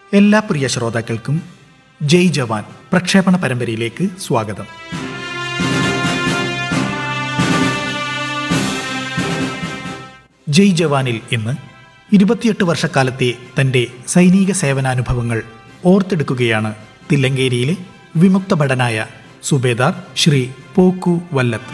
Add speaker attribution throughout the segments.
Speaker 1: എല്ലാ പ്രിയ ശ്രോതാക്കൾക്കും ജയ് ജവാൻ പ്രക്ഷേപണ പരമ്പരയിലേക്ക് സ്വാഗതം ജയ് ജവാനിൽ ഇന്ന് ഇരുപത്തിയെട്ട് വർഷക്കാലത്തെ തന്റെ സൈനിക സേവനാനുഭവങ്ങൾ ഓർത്തെടുക്കുകയാണ് തില്ലങ്കേരിയിലെ വിമുക്ത ഭടനായ സുബേദാർ ശ്രീ പോക്കു വല്ലത്ത്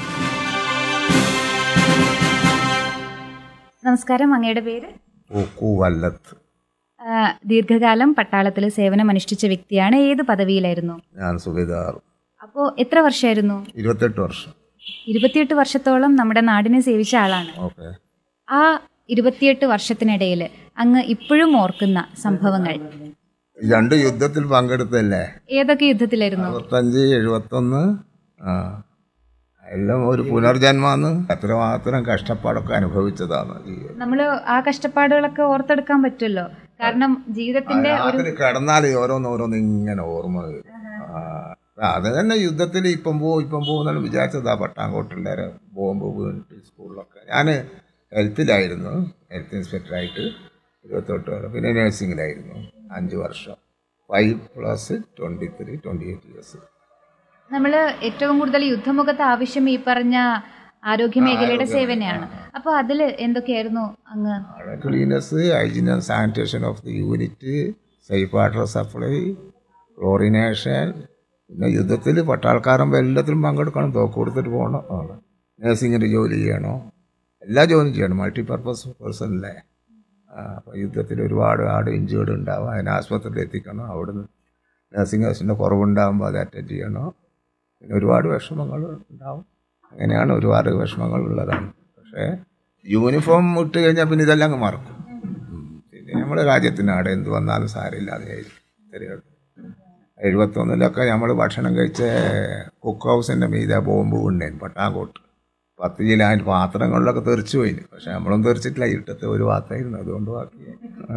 Speaker 2: നമസ്കാരം അങ്ങയുടെ പേര്
Speaker 3: പൂക്കു വല്ലത്ത്
Speaker 2: ആ, ദീർഘകാലം പട്ടാളത്തിൽ സേവനമനുഷ്ഠിച്ച വ്യക്തിയാണ് ഏത് പദവിയിലായിരുന്നു
Speaker 3: ഞാൻ സുബേദാർ
Speaker 2: അപ്പോൾ എത്ര വർഷമായിരുന്നു
Speaker 3: ഇരുപത്തെട്ട് വർഷം
Speaker 2: ഇരുപത്തിയെട്ട് വർഷത്തോളം നമ്മുടെ നാടിനെ സേവിച്ച ആളാണ്
Speaker 3: ഓക്കെ
Speaker 2: ആ ഇരുപത്തിയെട്ട് വർഷത്തിനിടയിൽ അങ്ങ് ഇപ്പോഴും ഓർക്കുന്ന സംഭവങ്ങൾ
Speaker 3: രണ്ട് യുദ്ധത്തിൽ പങ്കെടുത്തല്ലേ
Speaker 2: ഏതൊക്കെ യുദ്ധത്തിലായിരുന്നു
Speaker 3: അറുപത്തഞ്ച് എഴുപത്തൊന്ന് ആ എല്ലാം ഒരു പുനർജന്മാന്ന് എത്രമാത്രം കഷ്ടപ്പാടൊക്കെ അനുഭവിച്ചതാണ് ജീവിതം
Speaker 2: നമ്മൾ ആ കഷ്ടപ്പാടുകളൊക്കെ ഓർത്തെടുക്കാൻ പറ്റുമല്ലോ കാരണം ജീവിതത്തിന്റെ ഒരു
Speaker 3: രാത്രി കിടന്നാൽ ഓരോന്ന് ഓരോന്ന് ഇങ്ങനെ ഓർമ്മ വരും ആ, അത് തന്നെ യുദ്ധത്തിൽ ഇപ്പം പോവും ഇപ്പം പോകുന്നാലും വിചാരിച്ചതാ പട്ടാങ്കോട്ടുള്ള ബോംബ് വീണിട്ട് സ്കൂളിലൊക്കെ ഞാൻ ഹെൽത്തിലായിരുന്നു ഹെൽത്ത് ഇൻസ്പെക്ടറായിട്ട് ഇരുപത്തെട്ട് വരെ പിന്നെ നഴ്സിംഗിലായിരുന്നു അഞ്ച് വർഷം five plus twenty three twenty eight years
Speaker 2: നമ്മൾ ഏറ്റവും കൂടുതൽ യുദ്ധമുഖത്ത് ആവശ്യം ഈ പറഞ്ഞ ആരോഗ്യ മേഖലയുടെ സേവനയാണ് അപ്പോൾ അതിൽ എന്തൊക്കെയായിരുന്നു അങ്ങ്
Speaker 3: അവിടെ cleanness hygiene and sanitation of the unit safe water supply chlorination പിന്നെ യുദ്ധത്തിൽ പട്ടാൾക്കാരൻ എല്ലാത്തിലും പങ്കെടുക്കണം തോക്ക് കൊടുത്തിട്ട് പോകണം ആണ് നഴ്സിങ്ങിൻ്റെ ജോലി ചെയ്യണോ എല്ലാ ജോലിയും ചെയ്യണം മൾട്ടിപർപ്പസ് പേഴ്സൺ അല്ലേ അപ്പോൾ യുദ്ധത്തിൽ ഒരുപാട് ആട് ഇഞ്ചേർഡ് ഉണ്ടാവും അതിനെ ആശുപത്രിയിൽ എത്തിക്കണം അവിടുന്ന് നഴ്സിംഗ് ഹൗസിൻ്റെ കുറവുണ്ടാകുമ്പോൾ അത് അറ്റൻഡ് ചെയ്യണം പിന്നെ ഒരുപാട് വിഷമങ്ങൾ ഉണ്ടാവും അങ്ങനെയാണ് ഒരുപാട് വിഷമങ്ങൾ ഉള്ളതാണ് പക്ഷേ യൂണിഫോം ഇട്ട് കഴിഞ്ഞാൽ പിന്നെ ഇതെല്ലാം അങ്ങ് മറക്കും ഉം. പിന്നെ നമ്മുടെ രാജ്യത്തിനാട് എന്ത് വന്നാലും സാരമില്ലാതെ ആയിരിക്കും എഴുപത്തൊന്നിലൊക്കെ നമ്മൾ ഭക്ഷണം കഴിച്ച കുക്ക് ഹൗസിൻ്റെ മീതെ ബോംബ് കൊണ്ടേൻ പട്ടാങ്കോട്ട് പത്ത് ജില്ല അതിൻ്റെ പാത്രങ്ങളിലൊക്കെ തെറിച്ചു പോയിന് പക്ഷെ നമ്മളൊന്നും തെറിച്ചിട്ടില്ല ഇരുട്ടത്ത് ഒരു ഭാഗത്തായിരുന്നു അതുകൊണ്ട് ബാക്കി